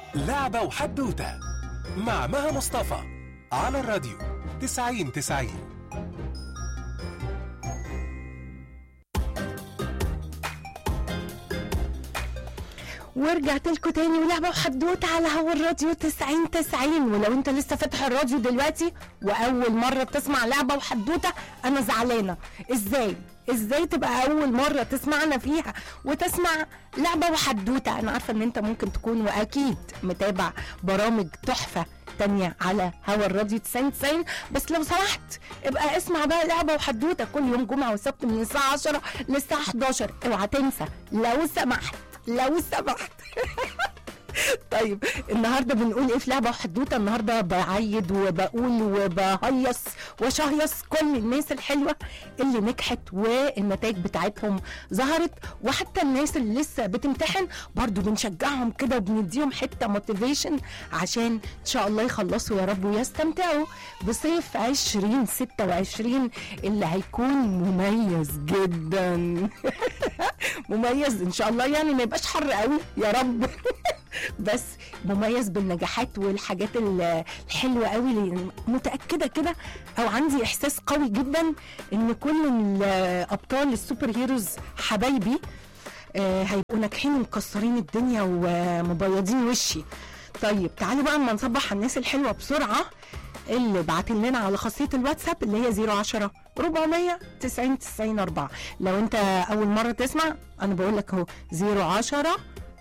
لعبة وحدوتة مع مها مصطفى على الراديو 90 90 ورجعت لكم تاني ولعبة وحدوتة على هوا الراديو 90 90 ولو انت لسه فاتح الراديو دلوقتي واول مرة بتسمع لعبة وحدوتة انا زعلانة ازاي ازاي تبقى اول مرة تسمعنا فيها وتسمع لعبة وحدوتة انا عارفة ان انت ممكن تكون واكيد متابع برامج تحفة تانية على هوا الراديو 90 90 بس لو سمحت ابقى اسمع بقى لعبة وحدوتة كل يوم جمعة وسبت من الساعة 10 للساعة 11 اوعى تنسى لو سمحت لو سمحت طيب النهارده بنقول ايه في لعبه وحدوته النهارده بعيد وبقول وبهيص وشهيص كل الناس الحلوه اللي نجحت والنتائج بتاعتهم ظهرت وحتى الناس اللي لسه بتمتحن برضو بنشجعهم كده وبنديهم حته موتيفيشن عشان ان شاء الله يخلصوا يا رب ويستمتعوا بصيف 2026 اللي هيكون مميز جدا مميز ان شاء الله يعني ما يبقاش حر قوي يا رب بس مميز بالنجاحات والحاجات ال- الحلوه قوي اللي متاكده كده او عندي احساس قوي جدا ان كل الابطال السوبر هيروز حبايبي آه، هيبقوا ناجحين ومكسرين الدنيا ومبيضين وشي طيب تعالوا بقى اما نصبح على الناس الحلوه بسرعه اللي بعتين لنا على خاصيه الواتساب اللي هي 010 400 90 90 4 لو انت اول مره تسمع انا بقول لك اهو 010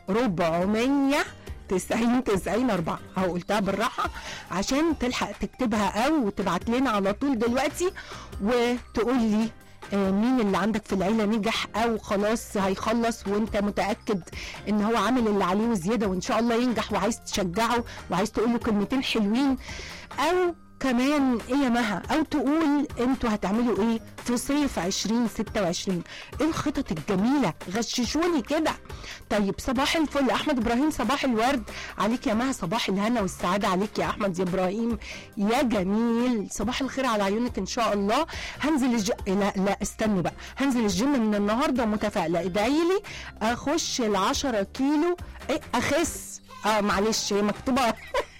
400 90 90 4 اهو قلتها بالراحه عشان تلحق تكتبها او تبعت لنا على طول دلوقتي وتقول لي آه، مين اللي عندك في العيله نجح او خلاص هيخلص وانت متاكد ان هو عامل اللي عليه وزياده وان شاء الله ينجح وعايز تشجعه وعايز تقول له كلمتين حلوين او كمان ايه يا مها او تقول انتوا هتعملوا ايه في صيف 2026 ايه الخطط الجميله غششوني كده طيب صباح الفل احمد ابراهيم صباح الورد عليك يا مها صباح الهنا والسعاده عليك يا احمد يا ابراهيم يا جميل صباح الخير على عيونك ان شاء الله هنزل الج... لا لا استنوا بقى هنزل الجيم من النهارده متفائله ادعي لي اخش ال 10 كيلو ايه اخس اه معلش هي مكتوبه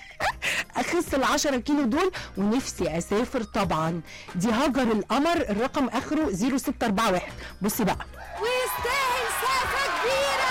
اخس ال 10 كيلو دول ونفسي اسافر طبعا دي هاجر القمر الرقم اخره 0641 بصي بقى ويستاهل سقفة كبيرة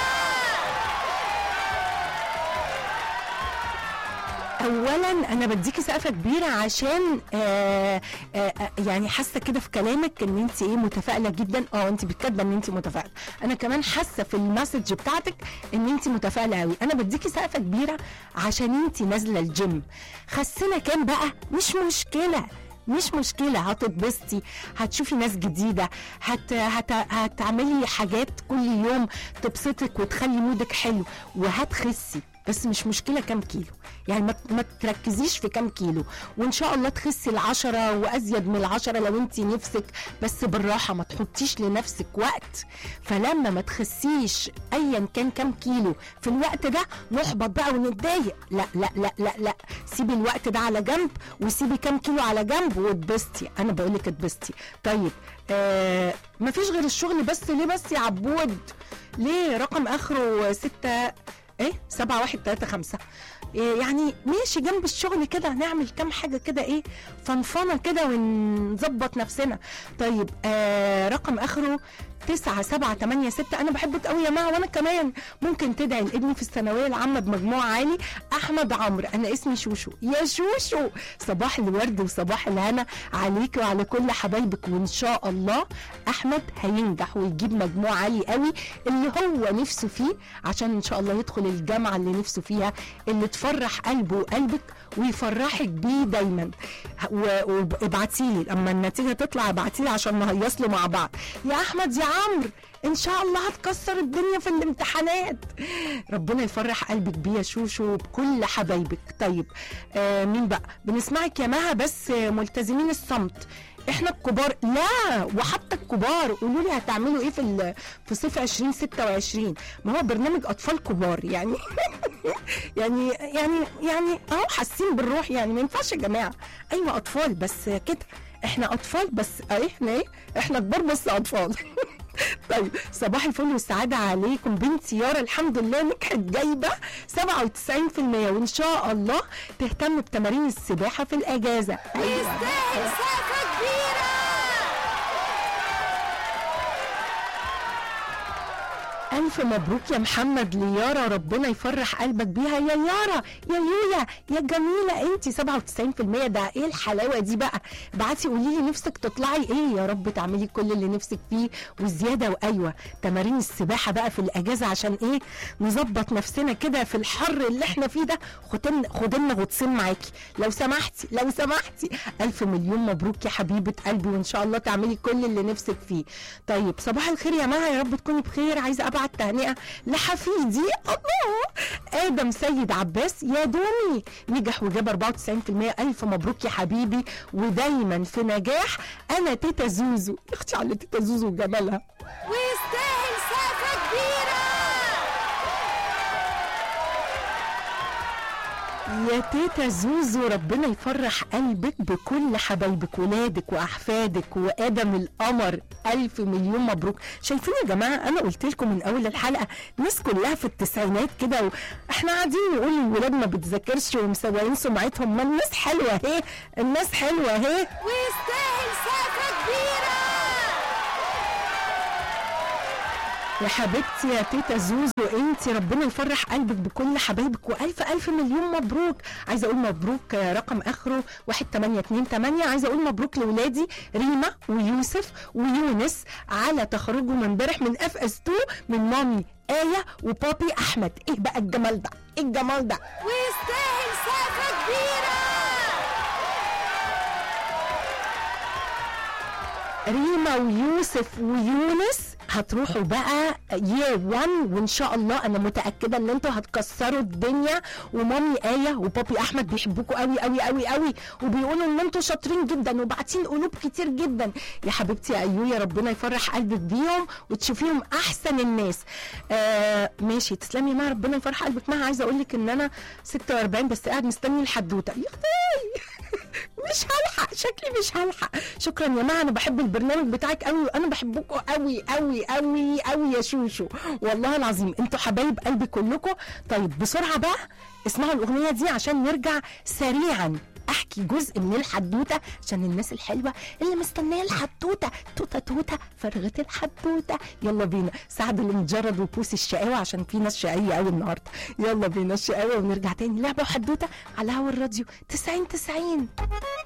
اولا انا بديكي سقفه كبيره عشان آه آه آه، يعني حاسه كده في كلامك ان انت ايه متفائله جدا اه انت بتكاتبه ان انت متفائله انا كمان حاسه في المسج بتاعتك ان انت متفائله قوي انا بديكي سقفه كبيره عشان انت نازله الجيم خسنا كام بقى مش مشكله مش مشكلة هتتبسطي هتشوفي ناس جديدة هت... هت... هتعملي حاجات كل يوم تبسطك وتخلي مودك حلو وهتخسي بس مش مشكلة كام كيلو يعني ما, ما تركزيش في كام كيلو وان شاء الله تخسي العشرة وازيد من العشرة لو انت نفسك بس بالراحة ما تحطيش لنفسك وقت فلما ما تخسيش ايا كان كام كيلو في الوقت ده نحبط بقى ونتضايق لا لا لا لا لا سيبي الوقت ده على جنب وسيبي كام كيلو على جنب واتبسطي انا بقول لك اتبسطي طيب آه مفيش غير الشغل بس ليه بس يا عبود ليه رقم اخره ستة ايه سبعة واحد تلاتة خمسة إيه يعني ماشي جنب الشغل كده هنعمل كام حاجة كده ايه فنفنة كده ونظبط نفسنا طيب آه رقم اخره تسعة سبعة تمانية ستة أنا بحبك قوي يا مها وأنا كمان ممكن تدعي لابني في الثانوية العامة بمجموع عالي أحمد عمرو أنا اسمي شوشو يا شوشو صباح الورد وصباح الهنا عليك وعلى كل حبايبك وإن شاء الله أحمد هينجح ويجيب مجموع عالي قوي اللي هو نفسه فيه عشان إن شاء الله يدخل الجامعة اللي نفسه فيها اللي تفرح قلبه وقلبك ويفرحك بيه دايما وابعتي لي لما النتيجه تطلع ابعتي لي عشان نهيص له مع بعض يا احمد يا عمرو ان شاء الله هتكسر الدنيا في الامتحانات ربنا يفرح قلبك بيه يا شوشو بكل حبايبك طيب آه مين بقى بنسمعك يا مها بس آه، ملتزمين الصمت احنا الكبار لا وحتى الكبار قولوا لي هتعملوا ايه في ال- في صيف 2026 ما هو برنامج اطفال كبار يعني يعني يعني يعني اهو حاسين بالروح يعني ما ينفعش يا جماعه ايوه اطفال بس كده احنا اطفال بس احنا ايه احنا كبار بس اطفال طيب صباح الفل والسعادة عليكم بنتي يارا الحمد لله نجحت جايبة 97% وإن شاء الله تهتم بتمارين السباحة في الأجازة يستاهل سقفة كبيرة ألف مبروك يا محمد ليارا ربنا يفرح قلبك بيها يا يارا يا يويا يا جميلة انتي 97% ده ايه الحلاوة دي بقى ابعتي قولي لي نفسك تطلعي ايه يا رب تعملي كل اللي نفسك فيه وزيادة وايوه تمارين السباحة بقى في الأجازة عشان ايه نظبط نفسنا كده في الحر اللي احنا فيه ده خدلنا خدلنا غطسين معاكي لو سمحتي لو سمحتي ألف مليون مبروك يا حبيبة قلبي وإن شاء الله تعملي كل اللي نفسك فيه طيب صباح الخير يا مها يا رب تكوني بخير عايزة أبعت تهنئة لحفيدي الله آدم سيد عباس يا دومي نجح وجاب 94% ألف مبروك يا حبيبي ودايما في نجاح أنا تيتا زوزو اختي على تيتا زوزو وجمالها ويستاهل سقفة كبيرة يا تيتا زوزو ربنا يفرح قلبك بكل حبايبك ولادك واحفادك وادم القمر الف مليون مبروك شايفين يا جماعه انا قلت لكم من اول الحلقه الناس كلها في التسعينات كده واحنا قاعدين نقول الولاد ما بتذاكرش ومسوقين سمعتهم ما الناس حلوه اهي الناس حلوه اهي ويستاهل سقفة كبيرة يا حبيبتي يا تيتا زوزو انت ربنا يفرح قلبك بكل حبايبك والف الف مليون مبروك عايزه اقول مبروك آه، رقم اخره 1828 عايزه اقول مبروك لاولادي ريما ويوسف ويونس على تخرجهم امبارح من اف اس 2 من مامي آية وبابي أحمد إيه بقى الجمال ده إيه الجمال ده ويستاهل سقفة كبيرة ريما ويوسف ويونس هتروحوا بقى يير 1 وان شاء الله انا متاكده ان انتوا هتكسروا الدنيا ومامي ايه وبابي احمد بيحبوكوا قوي قوي قوي قوي وبيقولوا ان انتوا شاطرين جدا وبعتين قلوب كتير جدا يا حبيبتي يا ايويا ربنا يفرح قلبك بيهم وتشوفيهم احسن الناس آه ماشي تسلمي ما ربنا يفرح قلبك ما عايزه اقول لك ان انا 46 بس قاعد مستني الحدوته يا اختي مش هلحق شكلي مش هلحق شكرا يا جماعه انا بحب البرنامج بتاعك قوي وانا بحبكم قوي قوي قوي قوي يا شوشو والله العظيم انتوا حبايب قلبي كلكم طيب بسرعه بقى اسمعوا الاغنيه دي عشان نرجع سريعا احكي جزء من الحدوته عشان الناس الحلوه اللي مستنيه الحدوته توته توته فرغت الحدوته يلا بينا سعد المجرد وبوس الشقاوه عشان في ناس شقيه قوي النهارده يلا بينا الشقاوه ونرجع تاني لعبه وحدوته على هوا الراديو 90 90